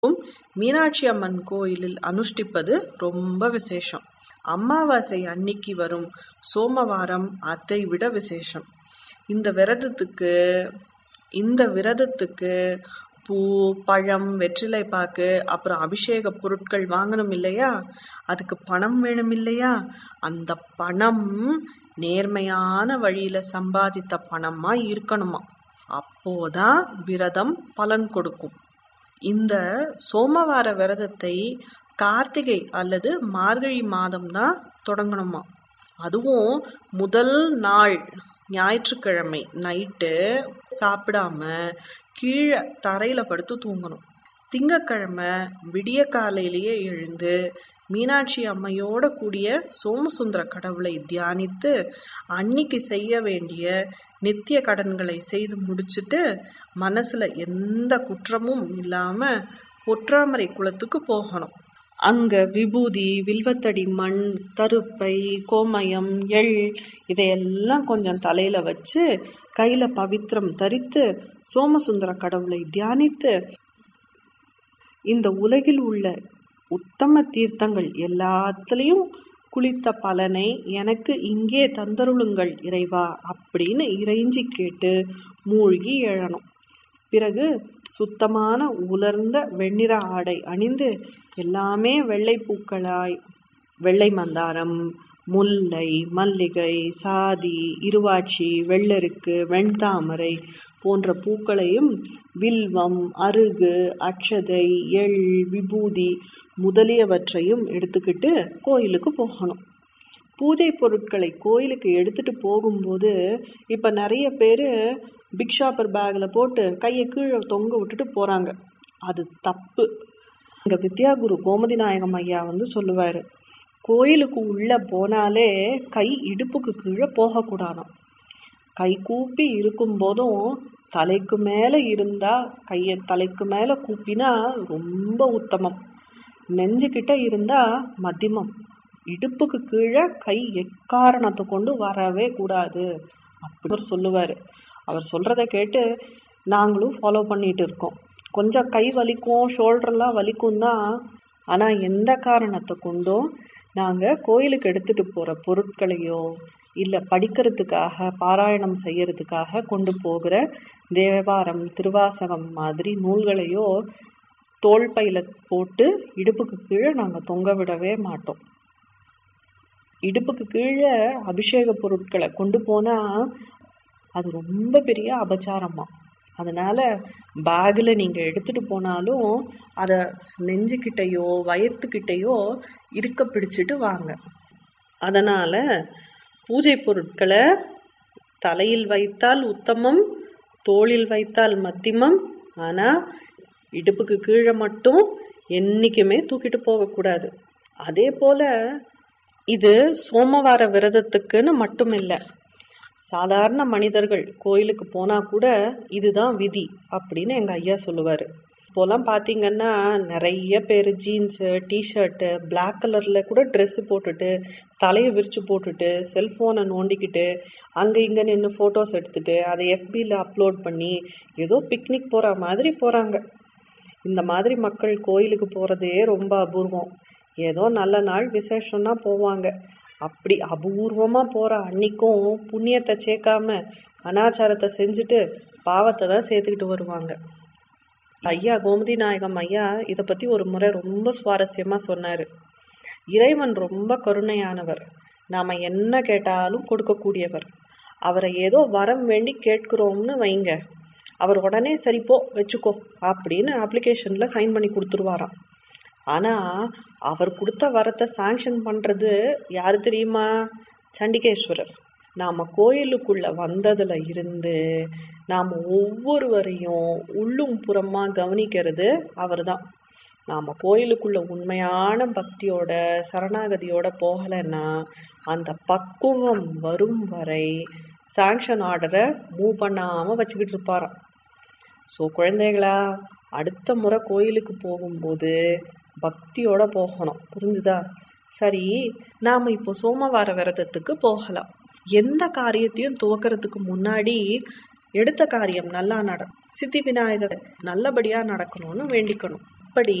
மீனாட்சி அம்மன் கோயிலில் அனுஷ்டிப்பது ரொம்ப விசேஷம் அமாவாசை அன்னிக்கு வரும் சோமவாரம் அதை விட விசேஷம் இந்த விரதத்துக்கு இந்த விரதத்துக்கு பூ பழம் வெற்றிலை பாக்கு அப்புறம் அபிஷேக பொருட்கள் வாங்கணும் இல்லையா அதுக்கு பணம் வேணும் இல்லையா அந்த பணம் நேர்மையான வழியில சம்பாதித்த பணமா இருக்கணுமா அப்போதான் விரதம் பலன் கொடுக்கும் இந்த சோமவார விரதத்தை கார்த்திகை அல்லது மார்கழி மாதம் தான் தொடங்கணுமா அதுவும் முதல் நாள் ஞாயிற்றுக்கிழமை நைட்டு சாப்பிடாம கீழே தரையில படுத்து தூங்கணும் திங்கக்கிழமை விடிய காலையிலேயே எழுந்து மீனாட்சி அம்மையோட கூடிய சோமசுந்தர கடவுளை தியானித்து அன்னிக்கு செய்ய வேண்டிய நித்திய கடன்களை செய்து முடிச்சுட்டு மனசுல எந்த குற்றமும் இல்லாம பொற்றாமரை குளத்துக்கு போகணும் அங்க விபூதி வில்வத்தடி மண் கருப்பை கோமயம் எள் இதையெல்லாம் கொஞ்சம் தலையில வச்சு கையில பவித்திரம் தரித்து சோமசுந்தர கடவுளை தியானித்து இந்த உலகில் உள்ள உத்தம தீர்த்தங்கள் எல்லாத்துலேயும் குளித்த பலனை எனக்கு இங்கே தந்தருளுங்கள் இறைவா அப்படின்னு இறைஞ்சி கேட்டு மூழ்கி எழணும் பிறகு சுத்தமான உலர்ந்த வெண்ணிற ஆடை அணிந்து எல்லாமே வெள்ளை பூக்களாய் வெள்ளை மந்தாரம் முல்லை மல்லிகை சாதி இருவாட்சி வெள்ளருக்கு வெண்தாமரை போன்ற பூக்களையும் வில்வம் அருகு அட்சதை எள் விபூதி முதலியவற்றையும் எடுத்துக்கிட்டு கோயிலுக்கு போகணும் பூஜை பொருட்களை கோயிலுக்கு எடுத்துட்டு போகும்போது இப்போ நிறைய பேர் பிக் ஷாப்பர் பேக்கில் போட்டு கையை கீழே தொங்க விட்டுட்டு போகிறாங்க அது தப்பு இங்கே வித்யாகுரு கோமதி நாயகம் ஐயா வந்து சொல்லுவார் கோயிலுக்கு உள்ளே போனாலே கை இடுப்புக்கு கீழே போகக்கூடாதாம் கை கூப்பி இருக்கும்போதும் தலைக்கு மேலே இருந்தால் கையை தலைக்கு மேலே கூப்பினா ரொம்ப உத்தமம் நெஞ்சுக்கிட்ட இருந்தால் மத்தியமம் இடுப்புக்கு கீழே கை எக்காரணத்தை கொண்டு வரவே கூடாது அப்படி அவர் சொல்லுவார் அவர் சொல்கிறத கேட்டு நாங்களும் ஃபாலோ பண்ணிட்டு இருக்கோம் கொஞ்சம் கை வலிக்கும் ஷோல்டர்லாம் வலிக்கும் தான் ஆனால் எந்த காரணத்தை கொண்டும் நாங்கள் கோயிலுக்கு எடுத்துகிட்டு போகிற பொருட்களையோ இல்லை படிக்கிறதுக்காக பாராயணம் செய்யறதுக்காக கொண்டு போகிற தேவாரம் திருவாசகம் மாதிரி நூல்களையோ தோல் பையில போட்டு இடுப்புக்கு கீழே நாங்கள் தொங்க விடவே மாட்டோம் இடுப்புக்கு கீழே அபிஷேக பொருட்களை கொண்டு போனால் அது ரொம்ப பெரிய அபச்சாரமா அதனால பேக்கில் நீங்கள் எடுத்துட்டு போனாலும் அதை நெஞ்சுக்கிட்டேயோ வயத்துக்கிட்டேயோ இருக்க பிடிச்சிட்டு வாங்க அதனால் பூஜை பொருட்களை தலையில் வைத்தால் உத்தமம் தோளில் வைத்தால் மத்தியமம் ஆனால் இடுப்புக்கு கீழே மட்டும் என்றைக்குமே தூக்கிட்டு போகக்கூடாது அதே போல் இது சோமவார விரதத்துக்குன்னு மட்டும் இல்லை சாதாரண மனிதர்கள் கோயிலுக்கு போனால் கூட இதுதான் விதி அப்படின்னு எங்கள் ஐயா சொல்லுவார் இப்போலாம் பார்த்தீங்கன்னா நிறைய பேர் ஜீன்ஸு டிஷர்ட்டு பிளாக் கலரில் கூட ட்ரெஸ்ஸு போட்டுட்டு தலையை விரித்து போட்டுட்டு செல்ஃபோனை நோண்டிக்கிட்டு அங்கே இங்கே நின்று ஃபோட்டோஸ் எடுத்துட்டு அதை எஃபியில் அப்லோட் பண்ணி ஏதோ பிக்னிக் போகிற மாதிரி போகிறாங்க இந்த மாதிரி மக்கள் கோயிலுக்கு போகிறதே ரொம்ப அபூர்வம் ஏதோ நல்ல நாள் விசேஷம்னா போவாங்க அப்படி அபூர்வமாக போகிற அன்னைக்கும் புண்ணியத்தை சேர்க்காம அனாச்சாரத்தை செஞ்சுட்டு பாவத்தை தான் சேர்த்துக்கிட்டு வருவாங்க ஐயா கோமதி நாயகம் ஐயா இதை பற்றி ஒரு முறை ரொம்ப சுவாரஸ்யமாக சொன்னார் இறைவன் ரொம்ப கருணையானவர் நாம் என்ன கேட்டாலும் கொடுக்கக்கூடியவர் அவரை ஏதோ வரம் வேண்டி கேட்குறோம்னு வைங்க அவர் உடனே சரிப்போ வச்சுக்கோ அப்படின்னு அப்ளிகேஷனில் சைன் பண்ணி கொடுத்துருவாராம் ஆனால் அவர் கொடுத்த வரத்தை சாங்ஷன் பண்ணுறது யார் தெரியுமா சண்டிகேஸ்வரர் நாம் கோயிலுக்குள்ளே வந்ததில் இருந்து நாம் ஒவ்வொருவரையும் உள்ளும் புறமாக கவனிக்கிறது அவர் தான் நாம் கோயிலுக்குள்ள உண்மையான பக்தியோட சரணாகதியோட போகலைன்னா அந்த பக்குவம் வரும் வரை சாங்ஷன் ஆர்டரை மூவ் பண்ணாமல் வச்சுக்கிட்டு இருப்பாராம் ஸோ குழந்தைகளா அடுத்த முறை கோயிலுக்கு போகும்போது பக்தியோட போகணும் புரிஞ்சுதா சரி நாம் இப்போ சோமவார விரதத்துக்கு போகலாம் எந்த காரியத்தையும் துவக்கிறதுக்கு முன்னாடி எடுத்த காரியம் நல்லா நட சித்தி விநாயகர் நல்லபடியாக நடக்கணும்னு வேண்டிக்கணும் இப்படி